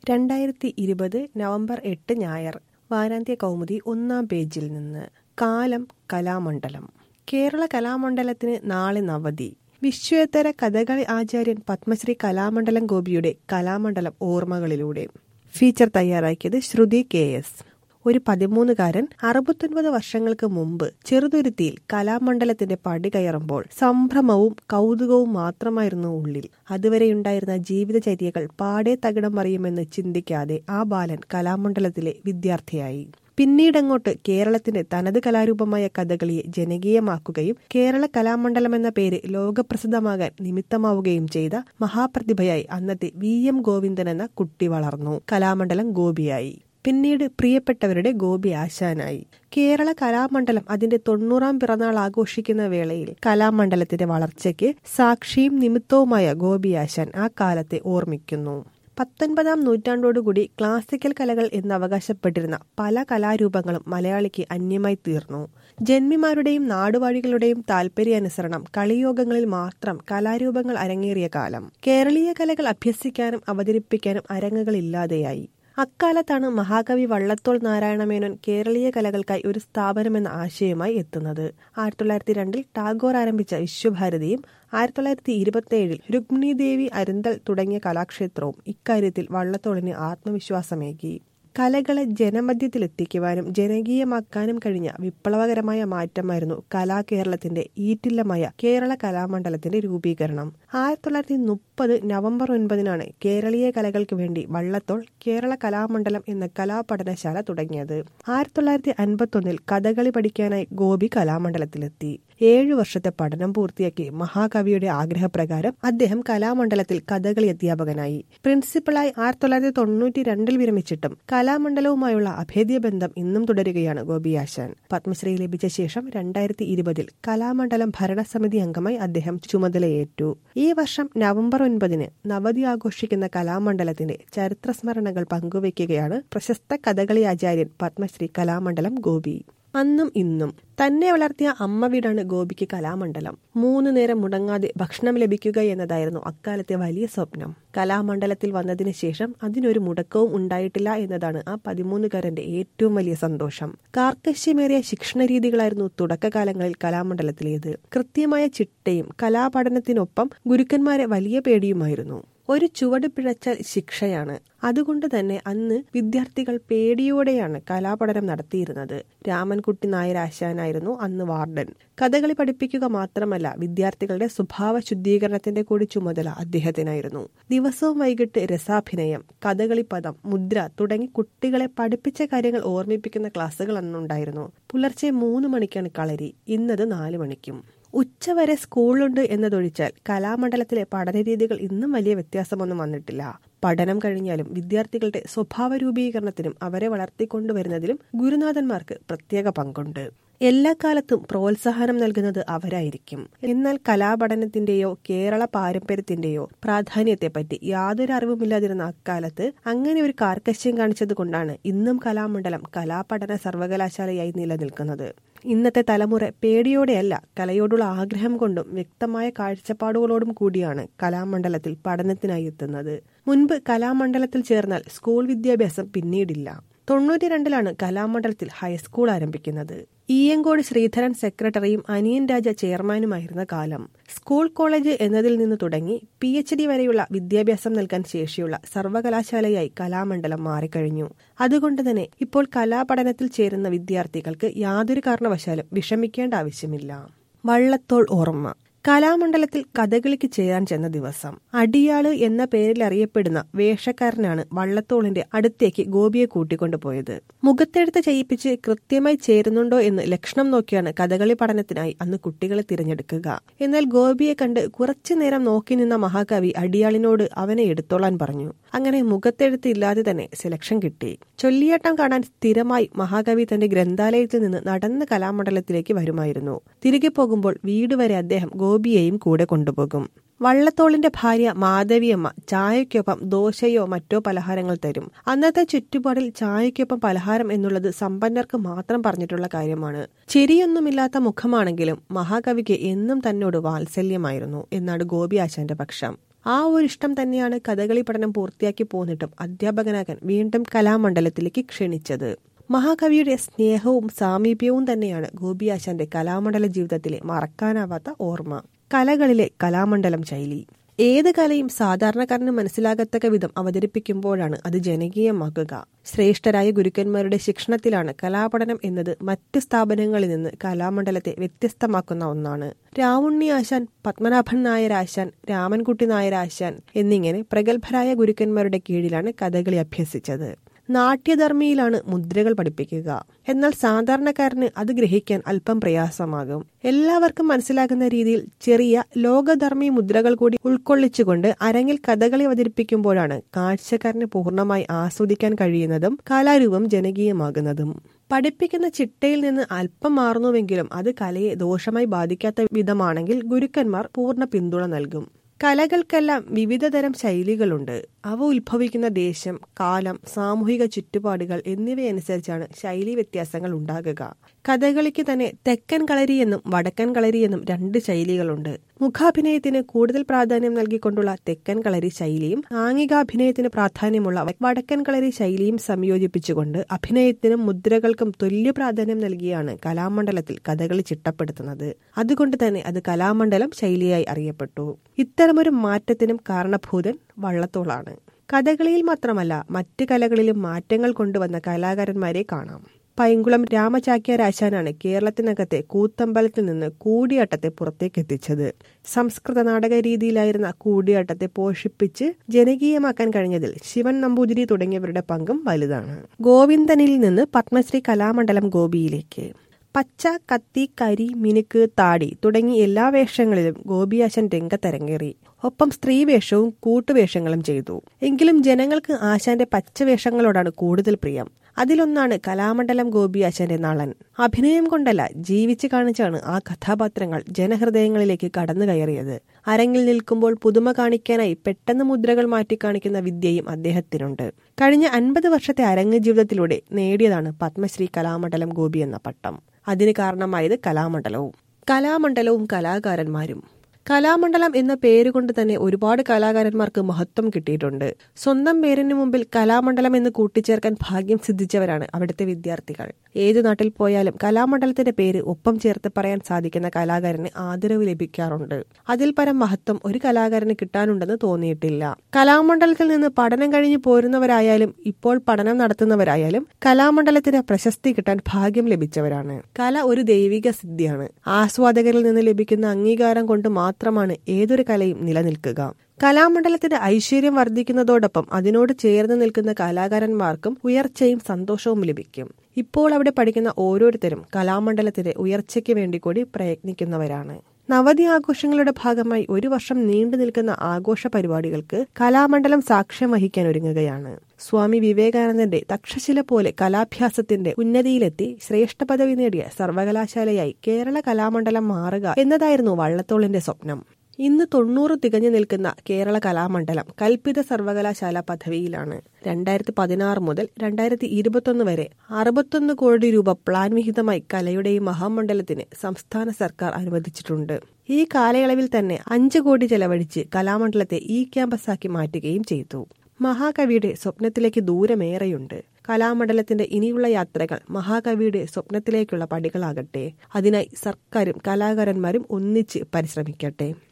രണ്ടായിരത്തി ഇരുപത് നവംബർ എട്ട് ഞായർ വാരാന്ത്യ കൗമുദി ഒന്നാം പേജിൽ നിന്ന് കാലം കലാമണ്ഡലം കേരള കലാമണ്ഡലത്തിന് നാളെ നവതി വിശ്വേത്തര കഥകളി ആചാര്യൻ പത്മശ്രീ കലാമണ്ഡലം ഗോപിയുടെ കലാമണ്ഡലം ഓർമ്മകളിലൂടെ ഫീച്ചർ തയ്യാറാക്കിയത് ശ്രുതി കെ എസ് ഒരു പതിമൂന്നുകാരൻ അറുപത്തൊൻപത് വർഷങ്ങൾക്ക് മുമ്പ് ചെറുതുരുത്തിയിൽ കലാമണ്ഡലത്തിന്റെ പടി കയറുമ്പോൾ സംഭ്രമവും കൗതുകവും മാത്രമായിരുന്നു ഉള്ളിൽ അതുവരെയുണ്ടായിരുന്ന ജീവിതചര്യകൾ പാടെ തകിടം മറിയുമെന്ന് ചിന്തിക്കാതെ ആ ബാലൻ കലാമണ്ഡലത്തിലെ വിദ്യാർത്ഥിയായി പിന്നീടങ്ങോട്ട് കേരളത്തിന്റെ തനത് കലാരൂപമായ കഥകളിയെ ജനകീയമാക്കുകയും കേരള കലാമണ്ഡലം എന്ന പേര് ലോകപ്രസിദ്ധമാകാൻ നിമിത്തമാവുകയും ചെയ്ത മഹാപ്രതിഭയായി അന്നത്തെ വി എം ഗോവിന്ദൻ എന്ന കുട്ടി വളർന്നു കലാമണ്ഡലം ഗോപിയായി പിന്നീട് പ്രിയപ്പെട്ടവരുടെ ഗോപി ആശാനായി കേരള കലാമണ്ഡലം അതിന്റെ തൊണ്ണൂറാം പിറന്നാൾ ആഘോഷിക്കുന്ന വേളയിൽ കലാമണ്ഡലത്തിന്റെ വളർച്ചയ്ക്ക് സാക്ഷിയും നിമിത്തവുമായ ഗോപി ആശാൻ ആ കാലത്തെ ഓർമ്മിക്കുന്നു പത്തൊൻപതാം നൂറ്റാണ്ടോടുകൂടി ക്ലാസിക്കൽ കലകൾ എന്ന് അവകാശപ്പെട്ടിരുന്ന പല കലാരൂപങ്ങളും മലയാളിക്ക് അന്യമായി തീർന്നു ജന്മിമാരുടെയും നാടുവാഴികളുടെയും താൽപര്യാനുസരണം കളിയോഗങ്ങളിൽ മാത്രം കലാരൂപങ്ങൾ അരങ്ങേറിയ കാലം കേരളീയ കലകൾ അഭ്യസിക്കാനും അവതരിപ്പിക്കാനും അരങ്ങുകളില്ലാതെയായി അക്കാലത്താണ് മഹാകവി വള്ളത്തോൾ നാരായണമേനോൻ കേരളീയ കലകൾക്കായി ഒരു സ്ഥാപനമെന്ന ആശയവുമായി എത്തുന്നത് ആയിരത്തി തൊള്ളായിരത്തി രണ്ടിൽ ടാഗോർ ആരംഭിച്ച വിശ്വഭാരതിയും ആയിരത്തി തൊള്ളായിരത്തി ഇരുപത്തി ഏഴിൽ രുക്മിണി ദേവി അരുന്തൽ തുടങ്ങിയ കലാക്ഷേത്രവും ഇക്കാര്യത്തിൽ വള്ളത്തോളിന് ആത്മവിശ്വാസമേകി കലകളെ ജനമധ്യത്തിലെത്തിക്കുവാനും ജനകീയമാക്കാനും കഴിഞ്ഞ വിപ്ലവകരമായ മാറ്റമായിരുന്നു കലാകേരളത്തിന്റെ ഈറ്റില്ലമായ കേരള കലാമണ്ഡലത്തിന്റെ രൂപീകരണം ആയിരത്തി തൊള്ളായിരത്തി മുപ്പത് നവംബർ ഒൻപതിനാണ് കേരളീയ കലകൾക്ക് വേണ്ടി വള്ളത്തോൾ കേരള കലാമണ്ഡലം എന്ന കലാപഠനശാല തുടങ്ങിയത് ആയിരത്തി തൊള്ളായിരത്തി അൻപത്തൊന്നിൽ കഥകളി പഠിക്കാനായി ഗോപി കലാമണ്ഡലത്തിലെത്തി ഏഴു വർഷത്തെ പഠനം പൂർത്തിയാക്കി മഹാകവിയുടെ ആഗ്രഹപ്രകാരം അദ്ദേഹം കലാമണ്ഡലത്തിൽ കഥകളി അധ്യാപകനായി പ്രിൻസിപ്പളായി ആയിരത്തി തൊള്ളായിരത്തി തൊണ്ണൂറ്റി രണ്ടിൽ വിരമിച്ചിട്ടും കലാമണ്ഡലവുമായുള്ള അഭേദ്യ ബന്ധം ഇന്നും തുടരുകയാണ് ഗോപിയാശാൻ പത്മശ്രീ ലഭിച്ച ശേഷം രണ്ടായിരത്തി ഇരുപതിൽ കലാമണ്ഡലം ഭരണസമിതി അംഗമായി അദ്ദേഹം ചുമതലയേറ്റു ഈ വർഷം നവംബർ ഒൻപതിന് നവതി ആഘോഷിക്കുന്ന കലാമണ്ഡലത്തിന്റെ ചരിത്രസ്മരണകൾ പങ്കുവയ്ക്കുകയാണ് പ്രശസ്ത കഥകളി ആചാര്യൻ പത്മശ്രീ കലാമണ്ഡലം ഗോപി അന്നും ഇന്നും തന്നെ വളർത്തിയ അമ്മ വീടാണ് ഗോപിക്ക് കലാമണ്ഡലം മൂന്ന് നേരം മുടങ്ങാതെ ഭക്ഷണം ലഭിക്കുക എന്നതായിരുന്നു അക്കാലത്തെ വലിയ സ്വപ്നം കലാമണ്ഡലത്തിൽ വന്നതിന് ശേഷം അതിനൊരു മുടക്കവും ഉണ്ടായിട്ടില്ല എന്നതാണ് ആ പതിമൂന്നുകാരന്റെ ഏറ്റവും വലിയ സന്തോഷം കാർക്കശ്യമേറിയ ശിക്ഷണ രീതികളായിരുന്നു തുടക്കകാലങ്ങളിൽ കലാമണ്ഡലത്തിലേത് കൃത്യമായ ചിട്ടയും കലാപഠനത്തിനൊപ്പം ഗുരുക്കന്മാരെ വലിയ പേടിയുമായിരുന്നു ഒരു ചുവട് പിഴച്ചാൽ ശിക്ഷയാണ് അതുകൊണ്ട് തന്നെ അന്ന് വിദ്യാർത്ഥികൾ പേടിയോടെയാണ് കലാപഠനം നടത്തിയിരുന്നത് രാമൻകുട്ടി നായർ ആശാനായിരുന്നു അന്ന് വാർഡൻ കഥകളി പഠിപ്പിക്കുക മാത്രമല്ല വിദ്യാർത്ഥികളുടെ സ്വഭാവ ശുദ്ധീകരണത്തിന്റെ കൂടി ചുമതല അദ്ദേഹത്തിനായിരുന്നു ദിവസവും വൈകിട്ട് രസാഭിനയം കഥകളി പദം മുദ്ര തുടങ്ങി കുട്ടികളെ പഠിപ്പിച്ച കാര്യങ്ങൾ ഓർമ്മിപ്പിക്കുന്ന ക്ലാസ്സുകൾ അന്നുണ്ടായിരുന്നു പുലർച്ചെ മൂന്ന് മണിക്കാണ് കളരി ഇന്നത് നാല് മണിക്കും ഉച്ചവരെ സ്കൂളുണ്ട് എന്നതൊഴിച്ചാൽ കലാമണ്ഡലത്തിലെ പഠനരീതികൾ ഇന്നും വലിയ വ്യത്യാസമൊന്നും വന്നിട്ടില്ല പഠനം കഴിഞ്ഞാലും വിദ്യാർത്ഥികളുടെ സ്വഭാവ രൂപീകരണത്തിനും അവരെ വളർത്തിക്കൊണ്ടുവരുന്നതിലും ഗുരുനാഥന്മാർക്ക് പ്രത്യേക പങ്കുണ്ട് എല്ലാ കാലത്തും പ്രോത്സാഹനം നൽകുന്നത് അവരായിരിക്കും എന്നാൽ കലാപഠനത്തിന്റെയോ കേരള പാരമ്പര്യത്തിന്റെയോ പ്രാധാന്യത്തെപ്പറ്റി യാതൊരു അറിവുമില്ലാതിരുന്ന അക്കാലത്ത് അങ്ങനെ ഒരു കാർക്കശ്യം കാണിച്ചത് കൊണ്ടാണ് ഇന്നും കലാമണ്ഡലം കലാപഠന സർവകലാശാലയായി നിലനിൽക്കുന്നത് ഇന്നത്തെ തലമുറ പേടിയോടെയല്ല കലയോടുള്ള ആഗ്രഹം കൊണ്ടും വ്യക്തമായ കാഴ്ചപ്പാടുകളോടും കൂടിയാണ് കലാമണ്ഡലത്തിൽ പഠനത്തിനായി എത്തുന്നത് മുൻപ് കലാമണ്ഡലത്തിൽ ചേർന്നാൽ സ്കൂൾ വിദ്യാഭ്യാസം പിന്നീടില്ല തൊണ്ണൂറ്റി രണ്ടിലാണ് കലാമണ്ഡലത്തിൽ ഹൈസ്കൂൾ ആരംഭിക്കുന്നത് ഈയങ്കോട് ശ്രീധരൻ സെക്രട്ടറിയും അനിയൻ രാജ ചെയർമാനുമായിരുന്ന കാലം സ്കൂൾ കോളേജ് എന്നതിൽ നിന്ന് തുടങ്ങി പി എച്ച് ഡി വരെയുള്ള വിദ്യാഭ്യാസം നൽകാൻ ശേഷിയുള്ള സർവകലാശാലയായി കലാമണ്ഡലം മാറിക്കഴിഞ്ഞു അതുകൊണ്ട് തന്നെ ഇപ്പോൾ കലാപഠനത്തിൽ ചേരുന്ന വിദ്യാർത്ഥികൾക്ക് യാതൊരു കാരണവശാലും വിഷമിക്കേണ്ട ആവശ്യമില്ല വള്ളത്തോൾ ഓർമ്മ കലാമണ്ഡലത്തിൽ കഥകളിക്ക് ചേരാൻ ചെന്ന ദിവസം അടിയാള് എന്ന പേരിൽ അറിയപ്പെടുന്ന വേഷക്കാരനാണ് വള്ളത്തോളിന്റെ അടുത്തേക്ക് ഗോപിയെ കൂട്ടിക്കൊണ്ടുപോയത് മുഖത്തെടുത്ത് ചെയ്യിപ്പിച്ച് കൃത്യമായി ചേരുന്നുണ്ടോ എന്ന് ലക്ഷണം നോക്കിയാണ് കഥകളി പഠനത്തിനായി അന്ന് കുട്ടികളെ തിരഞ്ഞെടുക്കുക എന്നാൽ ഗോപിയെ കണ്ട് കുറച്ചു നേരം നോക്കി നിന്ന മഹാകവി അടിയാളിനോട് അവനെ എടുത്തോളാൻ പറഞ്ഞു അങ്ങനെ മുഖത്തെഴുത്ത് ഇല്ലാതെ തന്നെ സെലക്ഷൻ കിട്ടി ചൊല്ലിയാട്ടം കാണാൻ സ്ഥിരമായി മഹാകവി തന്റെ ഗ്രന്ഥാലയത്തിൽ നിന്ന് നടന്ന് കലാമണ്ഡലത്തിലേക്ക് വരുമായിരുന്നു തിരികെ പോകുമ്പോൾ വീട് വരെ അദ്ദേഹം ഗോപിയെയും കൂടെ കൊണ്ടുപോകും വള്ളത്തോളിന്റെ ഭാര്യ മാധവിയമ്മ ചായയ്ക്കൊപ്പം ദോശയോ മറ്റോ പലഹാരങ്ങൾ തരും അന്നത്തെ ചുറ്റുപാടിൽ ചായയ്ക്കൊപ്പം പലഹാരം എന്നുള്ളത് സമ്പന്നർക്ക് മാത്രം പറഞ്ഞിട്ടുള്ള കാര്യമാണ് ചിരിയൊന്നുമില്ലാത്ത മുഖമാണെങ്കിലും മഹാകവിക്ക് എന്നും തന്നോട് വാത്സല്യമായിരുന്നു എന്നാണ് ഗോപി ആശാന്റെ പക്ഷം ആ ഒരു ഇഷ്ടം തന്നെയാണ് കഥകളി പഠനം പൂർത്തിയാക്കി പോന്നിട്ടും അധ്യാപകനാകാൻ വീണ്ടും കലാമണ്ഡലത്തിലേക്ക് ക്ഷണിച്ചത് മഹാകവിയുടെ സ്നേഹവും സാമീപ്യവും തന്നെയാണ് ഗോപിയാശാന്റെ കലാമണ്ഡല ജീവിതത്തിലെ മറക്കാനാവാത്ത ഓർമ്മ കലകളിലെ കലാമണ്ഡലം ശൈലി ഏത് കലയും സാധാരണക്കാരന് മനസ്സിലാകത്തക്ക വിധം അവതരിപ്പിക്കുമ്പോഴാണ് അത് ജനകീയമാക്കുക ശ്രേഷ്ഠരായ ഗുരുക്കന്മാരുടെ ശിക്ഷണത്തിലാണ് കലാപഠനം എന്നത് മറ്റ് സ്ഥാപനങ്ങളിൽ നിന്ന് കലാമണ്ഡലത്തെ വ്യത്യസ്തമാക്കുന്ന ഒന്നാണ് രാവുണ്ണി ആശാൻ പത്മനാഭൻ നായർ ആശാൻ രാമൻകുട്ടി നായർ ആശാൻ എന്നിങ്ങനെ പ്രഗത്ഭരായ ഗുരുക്കന്മാരുടെ കീഴിലാണ് കഥകളി അഭ്യസിച്ചത് നാട്യധർമ്മിയിലാണ് മുദ്രകൾ പഠിപ്പിക്കുക എന്നാൽ സാധാരണക്കാരന് അത് ഗ്രഹിക്കാൻ അല്പം പ്രയാസമാകും എല്ലാവർക്കും മനസ്സിലാകുന്ന രീതിയിൽ ചെറിയ ലോകധർമ്മി മുദ്രകൾ കൂടി ഉൾക്കൊള്ളിച്ചുകൊണ്ട് അരങ്ങിൽ കഥകളി അവതരിപ്പിക്കുമ്പോഴാണ് കാഴ്ചക്കാരന് പൂർണ്ണമായി ആസ്വദിക്കാൻ കഴിയുന്നതും കലാരൂപം ജനകീയമാകുന്നതും പഠിപ്പിക്കുന്ന ചിട്ടയിൽ നിന്ന് അല്പം മാറുന്നുവെങ്കിലും അത് കലയെ ദോഷമായി ബാധിക്കാത്ത വിധമാണെങ്കിൽ ഗുരുക്കന്മാർ പൂർണ്ണ പിന്തുണ നൽകും കലകൾക്കെല്ലാം വിവിധതരം ശൈലികളുണ്ട് അവ ഉത്ഭവിക്കുന്ന ദേശം കാലം സാമൂഹിക ചുറ്റുപാടുകൾ എന്നിവയനുസരിച്ചാണ് ശൈലി വ്യത്യാസങ്ങൾ ഉണ്ടാകുക കഥകളിക്ക് തന്നെ തെക്കൻ കളരി എന്നും വടക്കൻ കളരി എന്നും രണ്ട് ശൈലികളുണ്ട് മുഖാഭിനയത്തിന് കൂടുതൽ പ്രാധാന്യം നൽകിക്കൊണ്ടുള്ള തെക്കൻ കളരി ശൈലിയും ആംഗികാഭിനയത്തിന് പ്രാധാന്യമുള്ള വടക്കൻ കളരി ശൈലിയും സംയോജിപ്പിച്ചുകൊണ്ട് അഭിനയത്തിനും മുദ്രകൾക്കും തുല്യ പ്രാധാന്യം നൽകിയാണ് കലാമണ്ഡലത്തിൽ കഥകളി ചിട്ടപ്പെടുത്തുന്നത് അതുകൊണ്ട് തന്നെ അത് കലാമണ്ഡലം ശൈലിയായി അറിയപ്പെട്ടു ഇത്തരമൊരു മാറ്റത്തിനും കാരണഭൂതൻ വള്ളത്തോളാണ് കഥകളിയിൽ മാത്രമല്ല മറ്റ് കലകളിലും മാറ്റങ്ങൾ കൊണ്ടുവന്ന കലാകാരന്മാരെ കാണാം പൈങ്കുളം രാമചാക്യാരാശാനാണ് കേരളത്തിനകത്തെ കൂത്തമ്പലത്തിൽ നിന്ന് കൂടിയാട്ടത്തെ പുറത്തേക്ക് എത്തിച്ചത് സംസ്കൃത നാടക രീതിയിലായിരുന്ന കൂടിയാട്ടത്തെ പോഷിപ്പിച്ച് ജനകീയമാക്കാൻ കഴിഞ്ഞതിൽ ശിവൻ നമ്പൂതിരി തുടങ്ങിയവരുടെ പങ്കും വലുതാണ് ഗോവിന്ദനിൽ നിന്ന് പത്മശ്രീ കലാമണ്ഡലം ഗോപിയിലേക്ക് പച്ച കത്തി കരി മിനുക്ക് താടി തുടങ്ങി എല്ലാ വേഷങ്ങളിലും ഗോപിയാശൻ രംഗത്തരങ്ങേറി ഒപ്പം സ്ത്രീവേഷവും കൂട്ടുവേഷങ്ങളും ചെയ്തു എങ്കിലും ജനങ്ങൾക്ക് ആശാന്റെ പച്ചവേഷങ്ങളോടാണ് കൂടുതൽ പ്രിയം അതിലൊന്നാണ് കലാമണ്ഡലം ഗോപിയാശാന്റെ നളൻ അഭിനയം കൊണ്ടല്ല ജീവിച്ചു കാണിച്ചാണ് ആ കഥാപാത്രങ്ങൾ ജനഹൃദയങ്ങളിലേക്ക് കടന്നു കയറിയത് അരങ്ങിൽ നിൽക്കുമ്പോൾ പുതുമ കാണിക്കാനായി പെട്ടെന്ന് മുദ്രകൾ മാറ്റി കാണിക്കുന്ന വിദ്യയും അദ്ദേഹത്തിനുണ്ട് കഴിഞ്ഞ അൻപത് വർഷത്തെ അരങ്ങ് ജീവിതത്തിലൂടെ നേടിയതാണ് പത്മശ്രീ കലാമണ്ഡലം ഗോപി എന്ന പട്ടം അതിന് കാരണമായത് കലാമണ്ഡലവും കലാമണ്ഡലവും കലാകാരന്മാരും കലാമണ്ഡലം എന്ന പേരുകൊണ്ട് തന്നെ ഒരുപാട് കലാകാരന്മാർക്ക് മഹത്വം കിട്ടിയിട്ടുണ്ട് സ്വന്തം പേരിന് മുമ്പിൽ കലാമണ്ഡലം എന്ന് കൂട്ടിച്ചേർക്കാൻ ഭാഗ്യം സിദ്ധിച്ചവരാണ് അവിടുത്തെ വിദ്യാർത്ഥികൾ ഏതു നാട്ടിൽ പോയാലും കലാമണ്ഡലത്തിന്റെ പേര് ഒപ്പം ചേർത്ത് പറയാൻ സാധിക്കുന്ന കലാകാരന് ആദരവ് ലഭിക്കാറുണ്ട് അതിൽ പരം മഹത്വം ഒരു കലാകാരന് കിട്ടാനുണ്ടെന്ന് തോന്നിയിട്ടില്ല കലാമണ്ഡലത്തിൽ നിന്ന് പഠനം കഴിഞ്ഞു പോരുന്നവരായാലും ഇപ്പോൾ പഠനം നടത്തുന്നവരായാലും കലാമണ്ഡലത്തിന് പ്രശസ്തി കിട്ടാൻ ഭാഗ്യം ലഭിച്ചവരാണ് കല ഒരു ദൈവിക സിദ്ധിയാണ് ആസ്വാദകരിൽ നിന്ന് ലഭിക്കുന്ന അംഗീകാരം കൊണ്ട് മാത്രമാണ് ഏതൊരു കലയും നിലനിൽക്കുക കലാമണ്ഡലത്തിന്റെ ഐശ്വര്യം വർദ്ധിക്കുന്നതോടൊപ്പം അതിനോട് ചേർന്ന് നിൽക്കുന്ന കലാകാരന്മാർക്കും ഉയർച്ചയും സന്തോഷവും ലഭിക്കും ഇപ്പോൾ അവിടെ പഠിക്കുന്ന ഓരോരുത്തരും കലാമണ്ഡലത്തിന്റെ ഉയർച്ചയ്ക്ക് വേണ്ടി കൂടി പ്രയത്നിക്കുന്നവരാണ് നവതി ആഘോഷങ്ങളുടെ ഭാഗമായി ഒരു വർഷം നീണ്ടു നിൽക്കുന്ന ആഘോഷ പരിപാടികൾക്ക് കലാമണ്ഡലം സാക്ഷ്യം വഹിക്കാൻ ഒരുങ്ങുകയാണ് സ്വാമി വിവേകാനന്ദന്റെ തക്ഷശില പോലെ കലാഭ്യാസത്തിന്റെ ഉന്നതിയിലെത്തി ശ്രേഷ്ഠ പദവി നേടിയ സർവകലാശാലയായി കേരള കലാമണ്ഡലം മാറുക എന്നതായിരുന്നു വള്ളത്തോളിന്റെ സ്വപ്നം ഇന്ന് തൊണ്ണൂറ് തികഞ്ഞു നിൽക്കുന്ന കേരള കലാമണ്ഡലം കൽപ്പിത സർവകലാശാല പദവിയിലാണ് രണ്ടായിരത്തി പതിനാറ് മുതൽ രണ്ടായിരത്തി ഇരുപത്തൊന്ന് വരെ അറുപത്തൊന്ന് കോടി രൂപ പ്ലാൻ വിഹിതമായി കലയുടെയും മഹാമണ്ഡലത്തിന് സംസ്ഥാന സർക്കാർ അനുവദിച്ചിട്ടുണ്ട് ഈ കാലയളവിൽ തന്നെ അഞ്ച് കോടി ചെലവഴിച്ച് കലാമണ്ഡലത്തെ ഈ ക്യാമ്പസാക്കി മാറ്റുകയും ചെയ്തു മഹാകവിയുടെ സ്വപ്നത്തിലേക്ക് ദൂരമേറെയുണ്ട് കലാമണ്ഡലത്തിന്റെ ഇനിയുള്ള യാത്രകൾ മഹാകവിയുടെ സ്വപ്നത്തിലേക്കുള്ള പടികളാകട്ടെ അതിനായി സർക്കാരും കലാകാരന്മാരും ഒന്നിച്ച് പരിശ്രമിക്കട്ടെ